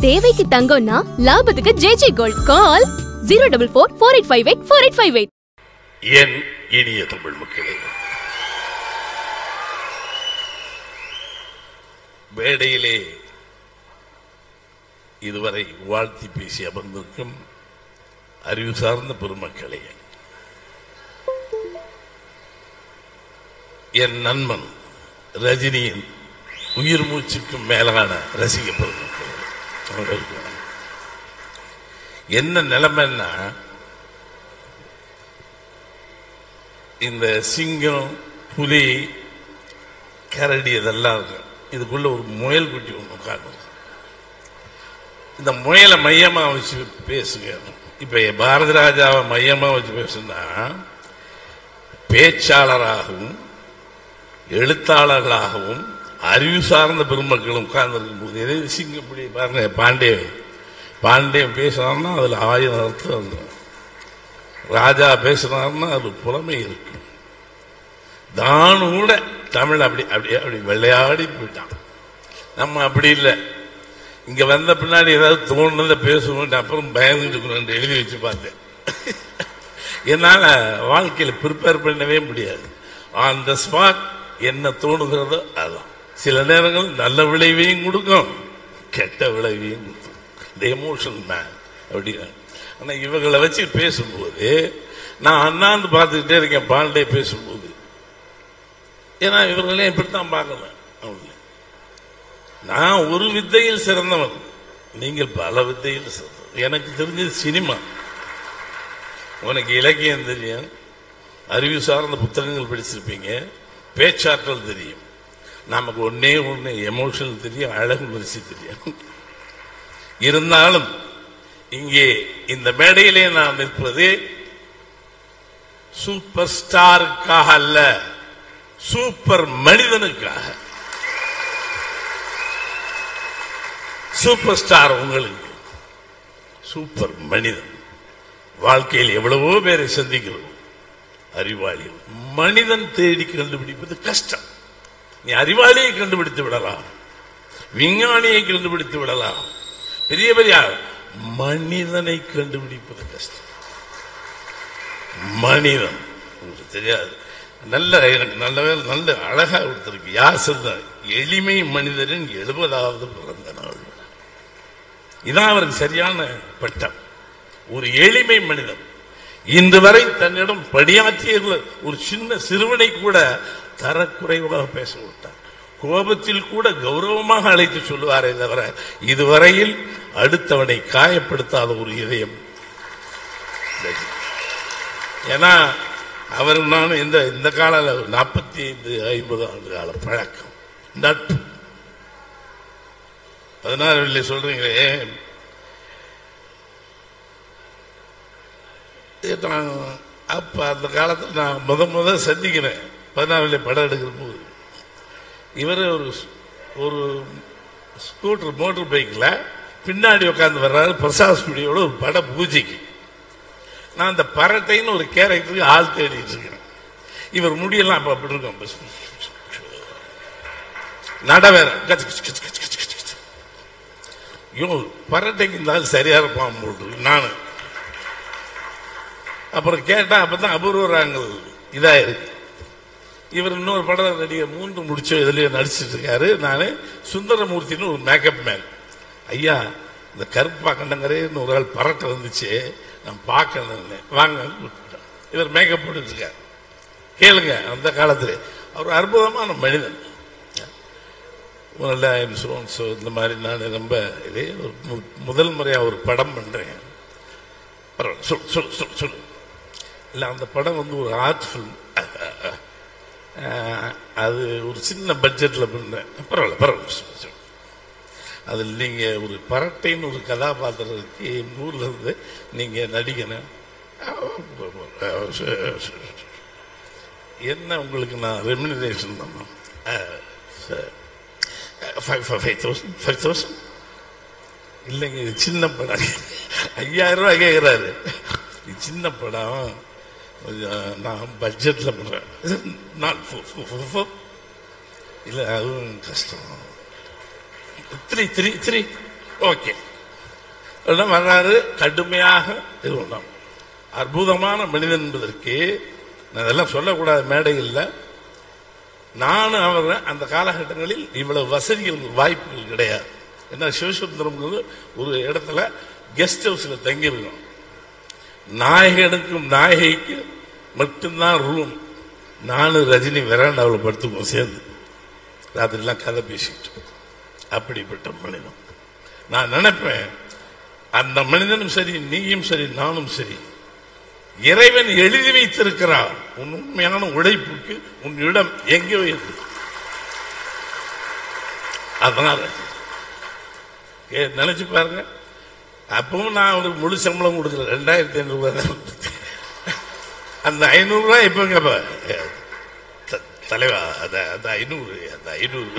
தேவைக்கு தங்கம்னா லாபத்துக்கு JJ gold call zero double four four eight five eight four eight five eight என் இனிய தமிழ் மக்களே மேடையிலே இதுவரை வாழ்த்தி பேசி அமர்ந்திருக்கும் அறிவு சார்ந்த பெருமக்களே என் நண்பன் ரஜினியின் உயிர் மூச்சுக்கும் மேலான ரசிக பெருமக்களே அவர்களுக்கு வணக்கம். என்ன நிலைமைன்னா இந்த சிங்கம் புலி கரடி இதெல்லாம் இருக்கும் இதுக்குள்ள ஒரு முயல் குட்டி ஒன்று உட்காந்து இந்த முயலை மையமா வச்சு பேசுங்க இப்ப பாரதி ராஜாவை மையமா வச்சு பேசுனா பேச்சாளராகவும் எழுத்தாளர்களாகவும் அறிவு சார்ந்த பெருமக்களும் உட்கார்ந்துருக்கும் போது எதை சிங்கம் புலி பாருங்க பாண்டே பாண்டியன் பேசினார்னா அதுல ஆயிரம் அர்த்தம் வந்துடும் ராஜா பேசினார்னா அது புலமை இருக்கும் தானு கூட தமிழ் அப்படி அப்படி அப்படி விளையாடி போயிட்டான் நம்ம அப்படி இல்லை இங்க வந்த பின்னாடி ஏதாவது தோணுனதை பேசுவோம் அப்புறம் பயந்துட்டு இருக்கணும் எழுதி வச்சு பார்த்தேன் என்னால வாழ்க்கையில ப்ரிப்பேர் பண்ணவே முடியாது ஆன் த ஸ்பாட் என்ன தோணுகிறதோ அதான் சில நேரங்கள் நல்ல விளைவையும் கொடுக்கும் கெட்ட விளைவையும் கொடுக்கும் இந்த எமோஷனல் மேன் அப்படின்னா ஆனா இவங்களை வச்சு பேசும்போது நான் அண்ணாந்து பார்த்துக்கிட்டே இருக்கேன் பாண்டே பேசும்போது ஏன்னா இவர்களே இப்படித்தான் பார்க்கல அவங்கள நான் ஒரு வித்தையில் சிறந்தவன் நீங்கள் பல வித்தையில் சிறந்தவன் எனக்கு தெரிஞ்சது சினிமா உனக்கு இலக்கியம் தெரியும் அறிவு சார்ந்த புத்தகங்கள் படிச்சிருப்பீங்க பேச்சாற்றல் தெரியும் நமக்கு ஒன்னே ஒண்ணு எமோஷனல் தெரியும் அழகு முயற்சி தெரியும் இருந்தாலும் இங்கே இந்த மேடையிலே நான் நிற்பது சூப்பர் ஸ்டாருக்காக அல்ல சூப்பர் மனிதனுக்காக சூப்பர் ஸ்டார் உங்களுக்கு சூப்பர் மனிதன் வாழ்க்கையில் எவ்வளவோ பேரை சந்திக்கிறோம் அறிவாளிகள் மனிதன் தேடி கண்டுபிடிப்பது கஷ்டம் நீ அறிவாளியை கண்டுபிடித்து விடலாம் விஞ்ஞானியை கண்டுபிடித்து விடலாம் பெரிய பெரிய ஆள். மனிதனை கண்டுபிடிப்பது கஷ்டம் மனிதன் உங்களுக்கு தெரியாது நல்ல எனக்கு நல்ல வேலை நல்ல அழகா கொடுத்திருக்கு யார் சொன்ன எளிமை மனிதரின் எழுபதாவது பிறந்த நாள் இதான் அவருக்கு சரியான பட்டம் ஒரு எளிமை மனிதன் இன்று வரை தன்னிடம் பணியாற்றிய ஒரு சின்ன சிறுவனை கூட தரக்குறைவாக பேச விட்டார் கோபத்தில் கூட கௌரவமாக அழைத்து சொல்லுவாரே தவிர இதுவரையில் அடுத்தவனை காயப்படுத்தாத ஒரு இதயம் ஏன்னா அவர் நானும் இந்த இந்த கால நாற்பத்தி ஐந்து ஐம்பது ஆண்டு கால பழக்கம் நட்பு பதினாறு வெள்ளி சொல்றீங்களே ஏ, நான் அப்ப அந்த காலத்தில் நான் முத முத சந்திக்கிறேன் பதினாறு வெள்ளி படம் எடுக்கிற போது இவர் ஒரு ஒரு ஸ்கூட்டர் மோட்டர் பைக்கில் பின்னாடி உட்காந்து வர்றாரு பிரசாத் ஸ்டுடியோட ஒரு பட பூஜைக்கு நான் அந்த பரட்டைன்னு ஒரு கேரக்டருக்கு ஆள் தேடிட்டு இருக்கிறேன் இவர் முடியெல்லாம் அப்ப அப்படி இருக்கும் பஸ். நட வேற கச்சு, கச்சு, கச்சு, கச்சு, கச்சு, கச்சு, கச்சு. ஐயோ பரட்டைக்கு இந்த ஆள் சரியா இருப்பான் போட்டு நான் அப்புறம் கேட்டா அப்பதான் அபூர்வராங்கள் இதாயிருக்கு இவர் இன்னொரு படம் நடிகர் மூன்று முடிச்ச இதுலயே நடிச்சிட்டு இருக்காரு நானு சுந்தரமூர்த்தின்னு ஒரு மேக்கப் மேன் ஐயா இந்த கருப்பா கண்டங்கரேன்னு ஒரு ஆள் பரட்டை வந்துச்சு நான் பார்க்கணும் வாங்க கூப்பிட்டேன். இவர் மேக்கப் போட்டுட்டு இருக்காரு கேளுங்க அந்த காலத்துல அவர் அற்புதமான மனிதன் நல்ல இன்சூரன்ஸ் இந்த மாதிரி நான் ரொம்ப இதே ஒரு மு- முதல் முறையா ஒரு படம் பண்றேன் பரவாயில்ல சொல் சொல் சொல் சொல்லு இல்லை அந்த படம் வந்து ஒரு ஆர்ட் ஃபிலிம் அது ஒரு சின்ன பட்ஜெட்டில் பண்ணேன் பரவாயில்ல பரவாயில்ல சொல்லு, சொல்லு. அதில் நீங்கள் ஒரு பரட்டைன்னு ஒரு கதாபாத்திரத்துக்கு எங்கள் ஊரில் இருந்து நீங்கள் நடிக்கணும் என்ன உங்களுக்கு நான் ரெமினரேஷன் பண்ணணும் five five thousand five thousand இல்லைங்க இது சின்ன படம் ஐயாயிரம் ரூபாய் கேட்குறாரு இது சின்ன படம் கொஞ்சம் நான் பட்ஜெட்டில் பண்ணுறேன் நாட் ஃபோர் இல்லை அதுவும் கஷ்டம் த்ரீ த்ரீ த்ரீ ஓகே எல்லாம் வர்றாரு கடுமையாக இது பண்ணோம் அற்புதமான மனிதன் என்பதற்கு நான் இதெல்லாம் சொல்லக்கூடாது மேடையில் நானும் அவர் அந்த காலகட்டங்களில் இவ்வளவு வசதிகள் வாய்ப்புகள் கிடையாது ஏன்னா சிவசுந்தரம் ஒரு இடத்துல கெஸ்ட் ஹவுஸ்ல தங்கியிருக்கோம் நாயகனுக்கும் நாயகிக்கு மட்டும்தான் ரூம் நானும் ரஜினி வெராண்டாவில் படுத்துக்குவோம் சேர்ந்து ராத்திரிலாம் கதை பேசிட்டு அப்படிப்பட்ட மனிதன் நான் நினைப்பேன் அந்த மனிதனும் சரி நீயும் சரி நானும் சரி இறைவன் எழுதி வைத்திருக்கிறார் உன் உண்மையான உழைப்புக்கு உன் இடம் எங்கே இருக்கு அதனால ஏ, நினைச்சு பாருங்க அப்பவும் நான் ஒரு முழு சம்பளம் கொடுக்குறேன் ரெண்டாயிரத்தி ஐநூறு ரூபாய் தான் கொடுத்தேன். அந்த ஐநூறு ரூபாய் எப்ப கேப்ப த- தலைவா அந்த அந்த ஐநூறு அந்த ஐநூறு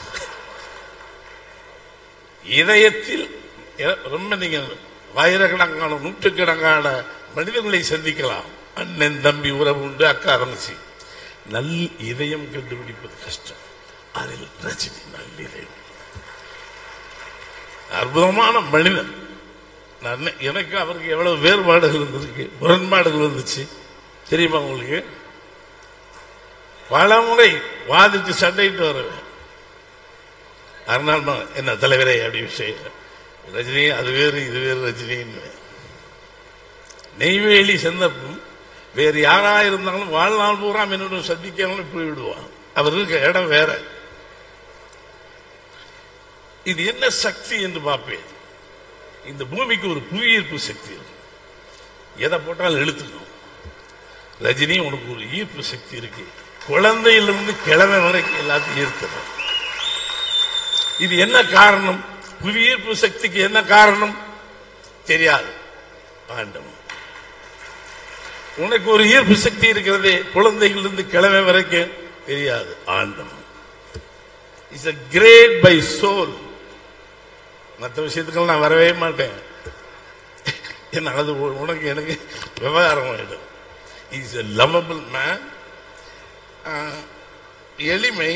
இதயத்தில் எ- ரொம்ப நீங்க ஆயிரக்கணக்கான நூற்றுக்கணக்கான மனிதர்களை சந்திக்கலாம் அண்ணன் தம்பி உறவு உண்டு அக்கா தங்கச்சி நல் இதயம் கண்டுபிடிப்பது கஷ்டம் அதில் ரஜினி நல் இதயம் அற்புதமான மனிதன் நான் எனக்கு அவருக்கு எவ்வளவு வேறுபாடுகள் இருந்திருக்கு முரண்பாடுகள் இருந்துச்சு தெரியுமா உங்களுக்கு பல முறை வாதிட்டு சண்டையிட்டு வருவேன் அதனால் நான் என்ன தலைவரே அப்படி விஷயம் ரஜினி அது வேறு இது வேறு ரஜினின்னு நெய்வேலி சந்தர்ப்பம் வேறு யாரா இருந்தாலும் வாழ்நாள் பூரா என்னோட சந்திக்காமல் போய்விடுவான் அவர் இருக்க இடம் வேற இது என்ன சக்தி என்று பார்ப்பேன் இந்த பூமிக்கு ஒரு புவியீர்ப்பு சக்தி இருக்கு எதை போட்டாலும் இழுத்துக்கணும் ரஜினி உனக்கு ஒரு ஈர்ப்பு சக்தி இருக்கு குழந்தையிலிருந்து கிழமை வரைக்கும் எல்லாத்தையும் ஈர்க்கணும் இது என்ன காரணம் புவியீர்ப்பு சக்திக்கு என்ன காரணம் தெரியாது ஆண்டவன் உனக்கு ஒரு ஈர்ப்பு சக்தி இருக்கிறது குழந்தைகளிலிருந்து கிழமை வரைக்கும் தெரியாது ஆண்டவன் is a great by soul மற்ற விஷயத்துக்கு நான் வரவே மாட்டேன் ஏன்னா அது உ- உனக்கு எனக்கு விவகாரம் ஆயிடும் இஸ் a lovable மேன் எளிமை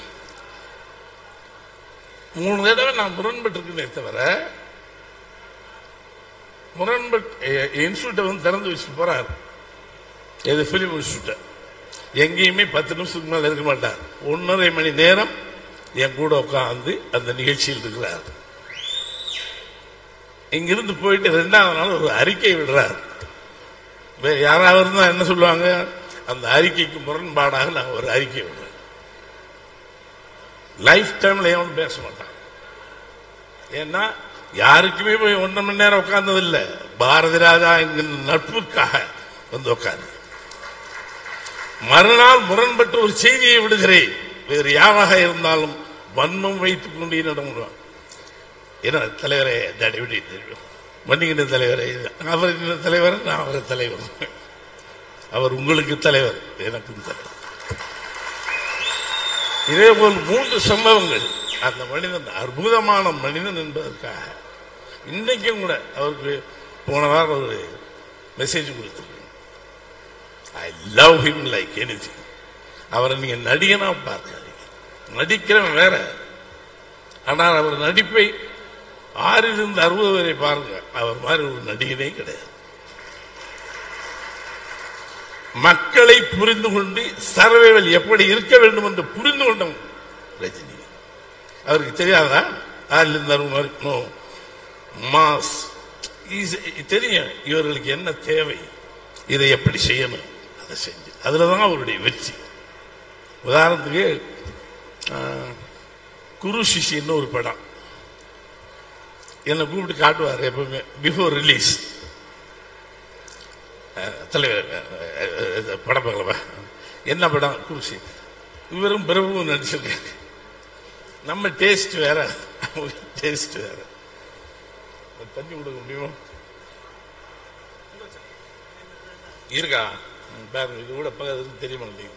மூணு தடவை நான் முரண்பட்டிருக்கேனே தவிர முரண்பட்டு இன்ஸ்டியூட்டை வந்து திறந்து வச்சுட்டு போறார் எது பிலிம் இன்ஸ்டியூட்டை எங்கேயுமே பத்து நிமிஷத்துக்கு மேல இருக்க மாட்டார் ஒன்றரை மணி நேரம் என் கூட உட்காந்து அந்த நிகழ்ச்சியில் இருக்கிறார் இங்கிருந்து போயிட்டு ரெண்டாவது நாள் ஒரு அறிக்கை விடுறார் வேற யாராவது இருந்தா என்ன சொல்லுவாங்க அந்த அறிக்கைக்கு முரண்பாடாக நான் ஒரு அறிக்கை விடுறேன் லைஃப் டைம்ல எவனும் பேச மாட்டான் ஏன்னா யாருக்குமே போய் ஒன்றரை மணி நேரம் உட்கார்ந்தது இல்ல பாரதி ராஜா என்கிற நட்புக்காக வந்து உட்கார்ந்து மறுநாள் முரண்பட்டு ஒரு செய்தியை விடுகிறேன் வேறு யாராக இருந்தாலும் வன்மம் வைத்துக் கொண்டு நடமுடுவான் என்ன தலைவரே தடிவிடி தெரியும் மன்னிக்கின்ற தலைவரே அவர் என்ன தலைவர் நான் அவர் தலைவர் அவர் உங்களுக்கு தலைவர் எனக்கும் தலைவர் இதே போல் மூன்று சம்பவங்கள் அந்த மனிதன் அற்புதமான மனிதன் என்பதற்காக இன்னைக்கும் கூட அவருக்கு போன வாரம் ஒரு மெசேஜ் கொடுத்துருக்கேன் I love him like any அவரை நீங்க நடிகனா பார்க்காதீங்க நடிக்கிறவன் வேற ஆனால் அவர் நடிப்பை ஆறிலிருந்து அறுபது வரை பாருங்க அவர் மாதிரி ஒரு நடிகனே கிடையாது மக்களை புரிந்து கொண்டு சர்வைவல் எப்படி இருக்க வேண்டும் என்று புரிந்து கொண்டவன் ரஜினி அவருக்கு தெரியாதா ஆறிலிருந்து அறுபது மாதிரி நோ மாஸ் Is- தெரியும் இவர்களுக்கு என்ன தேவை இதை எப்படி செய்யணும் அதை செஞ்சு அதுல தான் அவருடைய வெற்றி உதாரணத்துக்கு ஆ, குரு சிஷின்னு ஒரு படம் என்னை கூப்பிட்டு காட்டுவார் எப்பவுமே பிஃபோர் ரிலீஸ் தலைவர் அஹ், அஹ், படம் பார்க்கலவா என்ன படம் குருசி இவரும் பிரபுவும் நடிச்சிருக்காங்க நம்ம டேஸ்ட் வேற டேஸ்ட் வேற தண்ணி கொடுக்க முடியுமா இருக்கா ம், பாருங்க இது கூட பக்கத்துக்கு தெரிய மாட்டேங்குது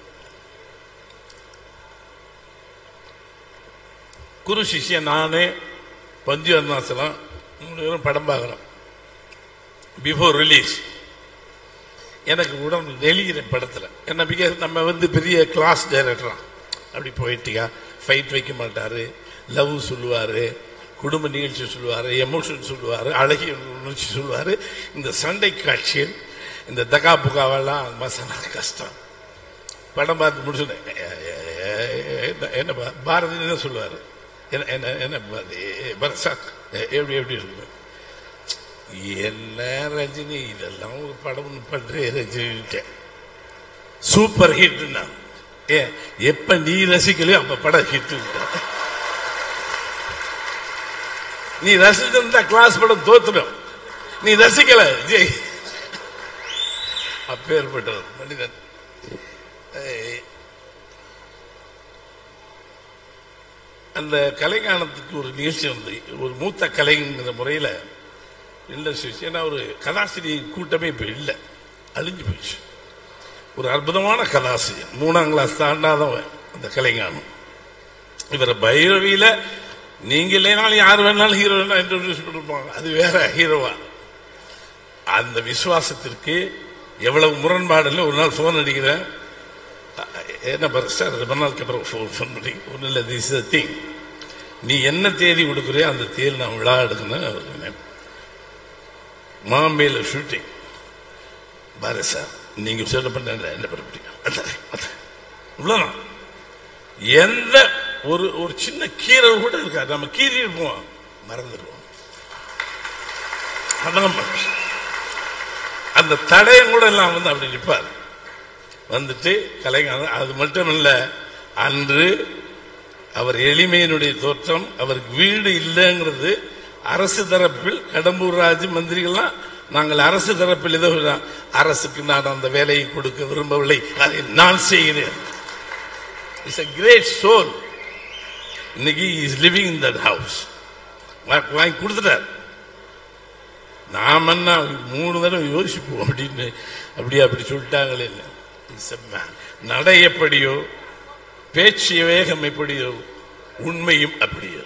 குரு சிஷ்யன் நானே பஞ்சு அருணாசலம் மூணு பேரும் படம் பார்க்குறோம் பிஃபோர் ரிலீஸ் எனக்கு உடம்பு நெளிகிற படத்தில் என்ன பிகாஸ் நம்ம வந்து பெரிய கிளாஸ் டைரக்டரா அப்படி போயிட்டியா ஃபைட் வைக்க மாட்டாரு லவ் சொல்லுவாரு குடும்ப நிகழ்ச்சி சொல்லுவார் எமோஷன் சொல்லுவார் அழகிய உணர்ச்சி சொல்லுவார் இந்த சண்டை காட்சியில் இந்த தகா புகாவெல்லாம் மசாலா கஷ்டம் படம் பார்த்து முடிச்சுட்டேன் என்ன- என்ன பா- பாரதி என்ன சொல்லுவார் என்ன என்ன என்ன பாரதி பரசாத் எப்படி எப்படி இருக்கு என்ன ரஜினி இதெல்லாம் ஒரு படம் பண்றே ரஜினி சூப்பர் ஹிட்னா ஏ எப்ப நீ ரசிக்கலையோ அப்ப படம் ஹிட் நீ ரசிச்சிருந்தா கிளாஸ் படம் தோத்துடும் நீ ரசிக்கல விஜய் அப்பேற்பட்டவர் மனிதன் ஏய், அந்த கலைஞானத்துக்கு ஒரு நிகழ்ச்சி வந்து ஒரு மூத்த கலைங்கிற முறையில் இண்டஸ்ட்ரி ஏன்னா ஒரு கதாசிரியர் கூட்டமே இப்போ இல்லை அழிஞ்சு போயிடுச்சு ஒரு அற்புதமான கதாசிரியர் மூணாம் கிளாஸ் தாண்டாதவன் அந்த கலைஞானம் இவரை பைரவியில நீங்க இல்லைனாலும் யார் வேணாலும் ஹீரோ வேணா இன்ட்ரோடியூஸ் பண்ணிருப்பாங்க அது வேற ஹீரோவா அந்த விசுவாசத்திற்கு எவ்வளவு முரண்பாடு இல்லை ஒரு நாள் ஃபோன் அடிக்கிறேன் என்ன பாரு சார் ரொம்ப நாளுக்கு அப்புறம் ஃபோன் ஃபோன் பண்ணி ஒன்றும் இல்லை திஸ் த திங் நீ என்ன தேதி கொடுக்குறியோ அந்த தேதி நான் விழா எடுக்கணும் அவர் நினைப்பேன். மாம்பேல ஷூட்டிங் பாரு சார் நீங்க சொல்ல பண்ண என்ன பண்ண பிடிக்கும் இவ்வளவுதான் எந்த ஒரு ஒரு சின்ன கீரல் கூட இருக்காது நம்ம கீறி இருப்போம் மறந்துடுவோம் அதான் மனுஷன். அந்த தடயம் கூட எல்லாம் வந்து அப்படி நிற்பார் வந்துட்டு கலைஞர் அது மட்டும் இல்ல அன்று அவர் எளிமையினுடைய தோற்றம் அவருக்கு வீடு இல்லைங்கிறது அரசு தரப்பில் கடம்பூர் ராஜு மந்திரிகள்லாம் நாங்கள் அரசு தரப்பில் ஏதோ ஒரு அரசுக்கு நான் அந்த வேலையை கொடுக்க விரும்பவில்லை அதை நான் செய்கிறேன் இட்ஸ் a கிரேட் சோல் இன்னைக்கு is living in that house வாங்கி கொடுத்துட்டார் நாம என்ன மூணு தடவை யோசிப்போம் அப்படின்னு அப்படியே அப்படி சொல்லிட்டாங்களே இல்லை He's a man. நடை எப்படியோ பேச்சு வேகம் எப்படியோ உண்மையும் அப்படியோ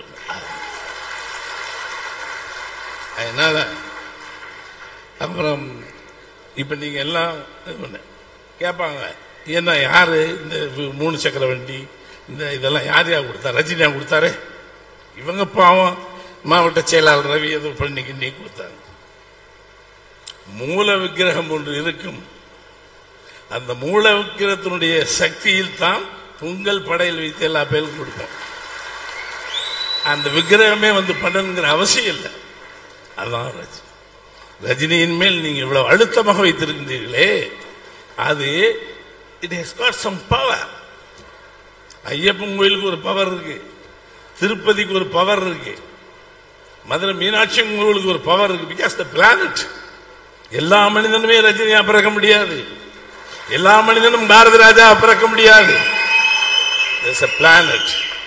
அதனால அப்புறம் இப்ப நீங்க எல்லாம் இது பண்ண கேட்பாங்க என்ன யாரு இந்த வி- மூணு சக்கர வண்டி இந்த இதெல்லாம் யார் யார் கொடுத்தா ரஜினியா கொடுத்தாரு இவங்க பாவம் மாவட்ட செயலாளர் ரவி ஏதோ பண்ணி கிண்ணி கொடுத்தாங்க மூல விக்கிரகம் ஒன்று இருக்கும் அந்த மூல விக்கிரகத்தினுடைய சக்தியில் தான் பொங்கல் படையில் வைத்து எல்லா பேரும் கொடுப்போம் அந்த விக்கிரகமே வந்து பண்ணணுங்கிற அவசியம் இல்லை அதான் ரஜினி ரஜினியின் மேல் நீங்க இவ்வளவு அழுத்தமாக வைத்திருக்கின்றீர்களே அது it has got some power Ayyappan கோயிலுக்கு ஒரு பவர் இருக்கு திருப்பதிக்கு ஒரு பவர் இருக்கு மதுரை மீனாட்சி கோயிலுக்கு ஒரு பவர் இருக்கு பிகாஸ் த பிளானட் எல்லா மனிதனுமே ரஜினியா பிறக்க முடியாது எல்லா மனிதனும் பாரதி ராஜா பிறக்க முடியாது There's a planet.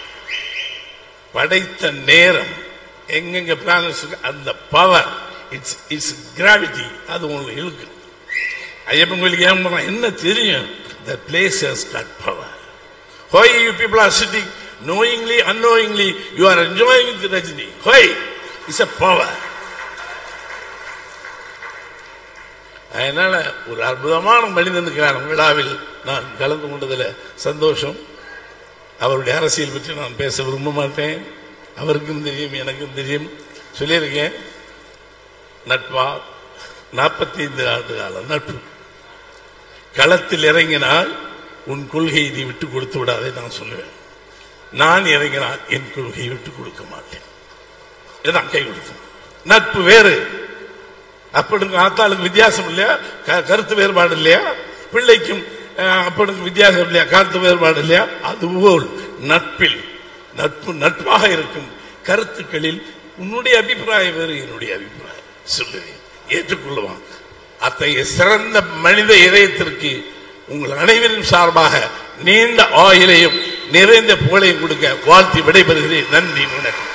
படைத்த நேரம் எங்கெங்க பிளானட்ஸ் இருக்கு அந்த பவர் இட்ஸ் இட்ஸ் கிராவிட்டி அது உங்களுக்கு இழுக்கு ஐயப்பன் கோயிலுக்கு ஏன் போனா என்ன தெரியும் the place has got power hoy you people are sitting knowingly annoyingly you are enjoying the Rajini hoy it's a power அதனால ஒரு அற்புதமான மனிதனுக்கான விழாவில் நான் கலந்து கொண்டதில் சந்தோஷம் அவருடைய அரசியல் பற்றி நான் பேச விரும்ப மாட்டேன் அவருக்கும் தெரியும் எனக்கும் தெரியும் சொல்லியிருக்கேன் நட்பா நாற்பத்தி ஐந்து ஆண்டு கால நட்பு களத்தில் இறங்கினால் உன் கொள்கையை நீ விட்டு கொடுத்து விடாதே நான் சொல்லுவேன் நான் இறங்கினால் என் கொள்கையை விட்டு கொடுக்க மாட்டேன் இதான் கை கொடுத்தோம் நட்பு வேறு அப்பனுக்கு ஆத்தாளுக்கு வித்தியாசம் இல்லையா க- கருத்து வேறுபாடு இல்லையா பிள்ளைக்கும் அஹ், அப்பனுக்கு வித்தியாசம் இல்லையா கருத்து வேறுபாடு இல்லையா அதுபோல் நட்பில் நட்பு நட்பாக இருக்கும் கருத்துக்களில் உன்னுடைய அபிப்பிராயம் வேறு என்னுடைய அபிப்பிராயம் சொல்லுவேன் ஏற்றுக்கொள்ளுவான் அத்தகைய சிறந்த மனித இதயத்திற்கு உங்கள் அனைவரின் சார்பாக நீண்ட ஆயிலையும் நிறைந்த புகழையும் கொடுக்க வாழ்த்தி விடைபெறுகிறேன் நன்றி வணக்கம்